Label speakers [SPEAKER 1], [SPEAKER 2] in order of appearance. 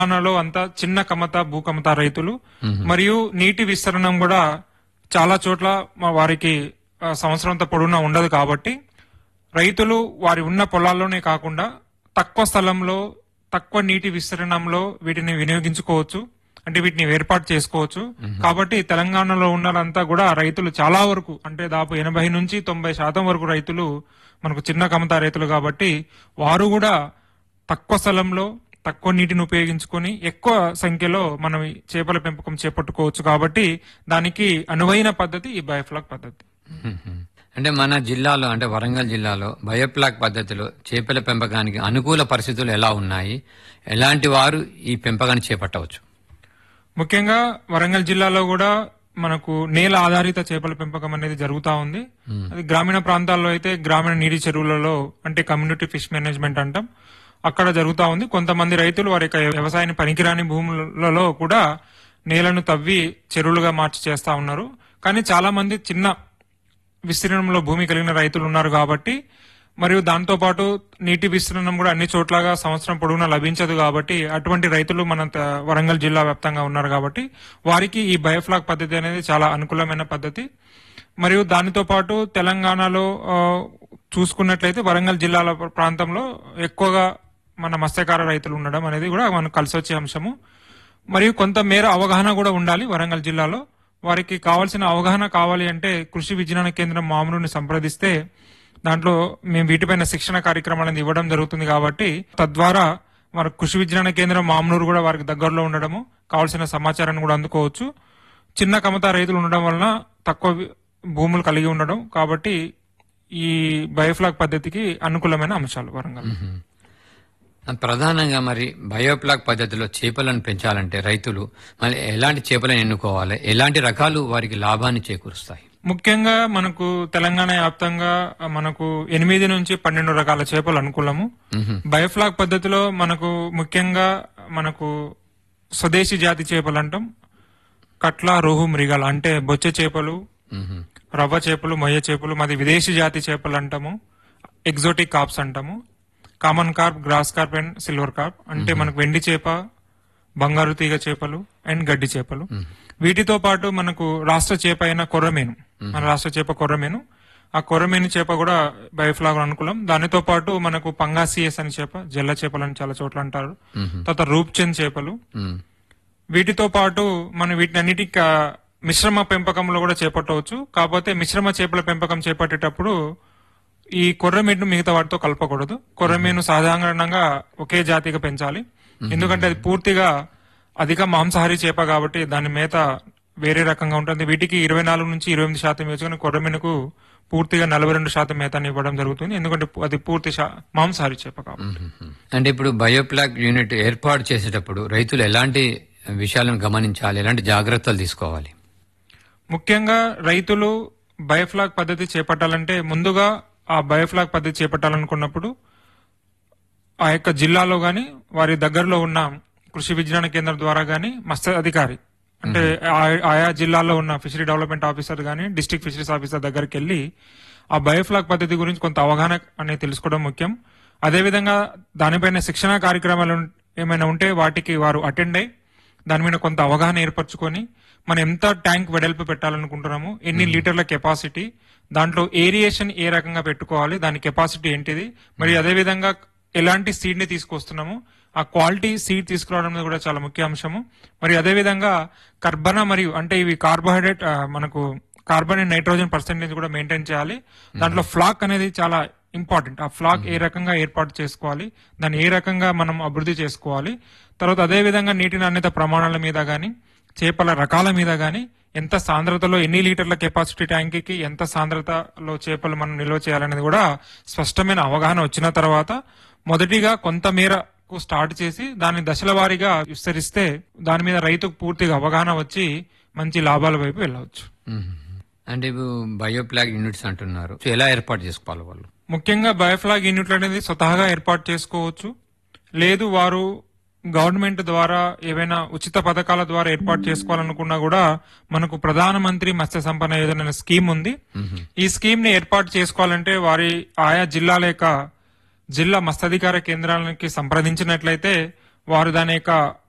[SPEAKER 1] తెలంగాణలో అంతా చిన్న కమత భూకమత రైతులు మరియు నీటి విస్తరణం కూడా చాలా చోట్ల మా వారికి ఆ, సంవత్సరంతో పొడవునా ఉండదు కాబట్టి రైతులు వారి ఉన్న పొలాల్లోనే కాకుండా తక్కువ స్థలంలో తక్కువ నీటి విస్తరణంలో వీటిని వినియోగించుకోవచ్చు అంటే వీటిని ఏర్పాటు చేసుకోవచ్చు కాబట్టి తెలంగాణలో ఉన్నదంతా కూడా రైతులు చాలా వరకు అంటే దాదాపు ఎనభై నుంచి తొంభై శాతం వరకు రైతులు మనకు చిన్న కమతా రైతులు కాబట్టి వారు కూడా తక్కువ స్థలంలో తక్కువ నీటిని ఉపయోగించుకొని ఎక్కువ సంఖ్యలో మనం ఈ చేపల పెంపకం చేపట్టుకోవచ్చు కాబట్టి దానికి అనువైన పద్ధతి ఈ బయోఫ్లాక్ పద్ధతి
[SPEAKER 2] మ్మ్. అంటే మన జిల్లాలో అంటే వరంగల్ జిల్లాలో బయోప్లాక్ పద్ధతిలో చేపల పెంపకానికి అనుకూల పరిస్థితులు ఎలా ఉన్నాయి ఎలాంటి వారు ఈ పెంపకాన్ని చేపట్టవచ్చు
[SPEAKER 1] ముఖ్యంగా వరంగల్ జిల్లాలో కూడా మనకు నేల ఆధారిత చేపల పెంపకం అనేది జరుగుతా ఉంది అది గ్రామీణ ప్రాంతాల్లో అయితే గ్రామీణ నీటి చెరువులలో అంటే కమ్యూనిటీ ఫిష్ మేనేజ్మెంట్ అంటాం అక్కడ జరుగుతా ఉంది కొంతమంది రైతులు వారి యొక్క వ్యవసాయాన్ని పనికిరాని భూములలో కూడా నేలను తవ్వి చెరువులుగా మార్చి చేస్తా ఉన్నారు కానీ చాలా మంది చిన్న విస్తీర్ణంలో భూమి కలిగిన రైతులు ఉన్నారు కాబట్టి మరియు దాంతో పాటు నీటి విస్తీర్ణం కూడా అన్ని చోట్లగా సంవత్సరం పొడవునా లభించదు కాబట్టి అటువంటి రైతులు మన త- వరంగల్ జిల్లా వ్యాప్తంగా ఉన్నారు కాబట్టి వారికి ఈ బయోఫ్లాక్ పద్ధతి అనేది చాలా అనుకూలమైన పద్ధతి మరియు దానితో పాటు తెలంగాణలో ఆ, చూసుకున్నట్లయితే వరంగల్ జిల్లాల ప్రాంతంలో ఎక్కువగా మన మత్స్యకార రైతులు ఉండడం అనేది కూడా మనకు కలిసి వచ్చే అంశము మరియు కొంత మేర అవగాహన కూడా ఉండాలి వరంగల్ జిల్లాలో వారికి కావాల్సిన అవగాహన కావాలి అంటే కృషి విజ్ఞాన కేంద్రం మామూలుని సంప్రదిస్తే దాంట్లో మేము వీటిపైన శిక్షణ కార్యక్రమాలను ఇవ్వడం జరుగుతుంది కాబట్టి తద్వారా వారి కృషి విజ్ఞాన కేంద్రం మామూలు కూడా వారికి దగ్గరలో ఉండడము కావాల్సిన సమాచారాన్ని కూడా అందుకోవచ్చు చిన్న కమతా రైతులు ఉండడం వలన తక్కువ వి- భూములు కలిగి ఉండడం కాబట్టి ఈ బయోఫ్లాక్ పద్ధతికి అనుకూలమైన అంశాలు వరంగల్
[SPEAKER 2] ప్రధానంగా మరి బయోప్లాక్ పద్ధతిలో చేపలను పెంచాలంటే రైతులు మరి ఎలాంటి చేపలను ఎన్నుకోవాలి ఎలాంటి రకాలు వారికి లాభాన్ని చేకూరుస్తాయి
[SPEAKER 1] ముఖ్యంగా మనకు తెలంగాణ వ్యాప్తంగా మనకు ఎనిమిది నుంచి పన్నెండు రకాల చేపలు అనుకూలము
[SPEAKER 2] మ్మ్.
[SPEAKER 1] బయోఫ్లాక్ పద్ధతిలో మనకు ముఖ్యంగా మనకు స్వదేశీ జాతి చేపలు అంటాం కట్ల రోహు మృగాలు అంటే బొచ్చ చేపలు
[SPEAKER 2] మ్మ్.
[SPEAKER 1] రవ్వ చేపలు మొయ్య చేపలు మాది విదేశీ జాతి చేపలు అంటాము ఎగ్జోటిక్ కార్ప్స్ అంటాము common carp grass carp and silver carp అంటే మనకు వెండి చేప బంగారు తీగ చేపలు అండ్ గడ్డి చేపలు వీటితో పాటు మనకు రాష్ట్ర చేప అయిన కొర్రమేను మన రాష్ట్ర చేప కొర్రమేను ఆ కొర్రమేను చేప కూడా బయోఫ్లాగ్ అనుకూలం దానితో పాటు మనకు పంగాసియస్ అని చేప జల్ల చేపలు అని చాలా చోట్ల అంటారు తర్వాత రూప్చంద్ చేపలు
[SPEAKER 2] మ్మ్.
[SPEAKER 1] వీటితో పాటు మనం వీటినన్నిటి మిశ్రమ పెంపకంలో కూడా చేపట్టవచ్చు కాకపోతే మిశ్రమ చేపల పెంపకం చేపట్టేటప్పుడు ఈ కొర్రమీను మిగతా వాటితో కలపకూడదు కొర్రమీను సాధారణంగా ఒకే జాతిగా పెంచాలి ఎందుకంటే అది పూర్తిగా అధిక మాంసాహారి చేప కాబట్టి దాని మేత వేరే రకంగా ఉంటుంది వీటికి ఇరవై నాలుగు నుంచి ఇరవై ఎనిమిది శాతం వేసుకుని కొర్రమీనుకు పూర్తిగా నలభై రెండు శాతం మేతాన్ని ఇవ్వడం జరుగుతుంది ఎందుకంటే అది పూర్తి శా- మాంసాహారి చేప కాబట్టి
[SPEAKER 2] మ్మ్. అంటే ఇప్పుడు బయోప్లాక్ యూనిట్ ఏర్పాటు చేసేటప్పుడు రైతులు ఎలాంటి విషయాలను గమనించాలి ఎలాంటి జాగ్రత్తలు తీసుకోవాలి
[SPEAKER 1] ముఖ్యంగా రైతులు బయోఫ్లాగ్ పద్ధతి చేపట్టాలంటే ముందుగా ఆ బయోఫ్లాగ్ పద్ధతి చేపట్టాలనుకున్నప్పుడు ఆ యొక్క జిల్లాలో గాని వారి దగ్గరలో ఉన్న కృషి విజ్ఞాన కేంద్రం ద్వారా గాని మత్స్య అధికారి అంటే ఆ- ఆయా జిల్లాలో ఉన్న ఫిషరీ డెవలప్మెంట్ ఆఫీసర్ గాని డిస్ట్రిక్ట్ ఫిషరీస్ ఆఫీసర్ దగ్గరికి వెళ్ళి ఆ బయోఫ్లాగ్ పద్ధతి గురించి కొంత అవగాహన అనేది తెలుసుకోవడం ముఖ్యం అదేవిధంగా దానిపైన శిక్షణ కార్యక్రమాలు ఏమైనా ఉంటే వాటికి వారు అటెండ్ అయ్యి దాని మీద కొంత అవగాహన ఏర్పరచుకొని మనం ఎంత ట్యాంక్ వెడల్పు పెట్టాలనుకుంటున్నాము ఎన్ని లీటర్ల కెపాసిటీ దాంట్లో ఏరియేషన్ ఏ రకంగా పెట్టుకోవాలి దాని కెపాసిటీ ఏంటిది మరి అదే విధంగా ఎలాంటి సీడ్ ని తీసుకొస్తున్నాము ఆ క్వాలిటీ సీడ్ తీసుకురావడం అనేది కూడా చాలా ముఖ్య అంశము మరి అదే విధంగా కర్బన మరియు అంటే ఇవి కార్బోహైడ్రేట్ ఆ, మనకు కార్బన్ అండ్ నైట్రోజన్ పర్సెంటేజ్ కూడా మెయింటైన్ చేయాలి దాంట్లో ఫ్లాక్ అనేది చాలా ఇంపార్టెంట్ ఆ ఫ్లాక్ ఏ రకంగా ఏర్పాటు చేసుకోవాలి దాన్ని ఏ రకంగా మనం అభివృద్ధి చేసుకోవాలి తర్వాత అదే విధంగా నీటి నాణ్యత ప్రమాణాల మీద గాని చేపల రకాల మీద గాని ఎంత సాంద్రతలో ఎన్ని లీటర్ల కెపాసిటీ ట్యాంక్ కి ఎంత సాంద్రతలో చేపలు మనం నిల్వ చేయాలనేది కూడా స్పష్టమైన అవగాహన వచ్చిన తర్వాత మొదటిగా కొంత మేరకు స్టార్ట్ చేసి దాన్ని దశల వారీగా విస్తరిస్తే దాని మీద రైతుకు పూర్తిగా అవగాహన వచ్చి మంచి లాభాల వైపు వెళ్ళవచ్చు
[SPEAKER 2] మ్మ్. అంటే ఇప్పుడు బయోప్లాక్ యూనిట్స్ అంటున్నారు సో ఎలా ఏర్పాటు చేసుకోవాలి వాళ్ళు
[SPEAKER 1] ముఖ్యంగా బయోఫ్లాగ్ యూనిట్లు అనేది స్వతహాగా ఏర్పాటు చేసుకోవచ్చు లేదు వారు గవర్నమెంట్ ద్వారా ఏవైనా ఉచిత పథకాల ద్వారా ఏర్పాటు చేసుకోవాలనుకున్నా కూడా మనకు ప్రధానమంత్రి మత్స్య సంపద యోజన అనే స్కీమ్ ఉంది ఈ స్కీమ్ ని ఏర్పాటు చేసుకోవాలంటే వారి ఆయా జిల్లాల యొక్క జిల్లా మత్స్యాధికార కేంద్రాలకి సంప్రదించినట్లయితే వారు దాని యొక్క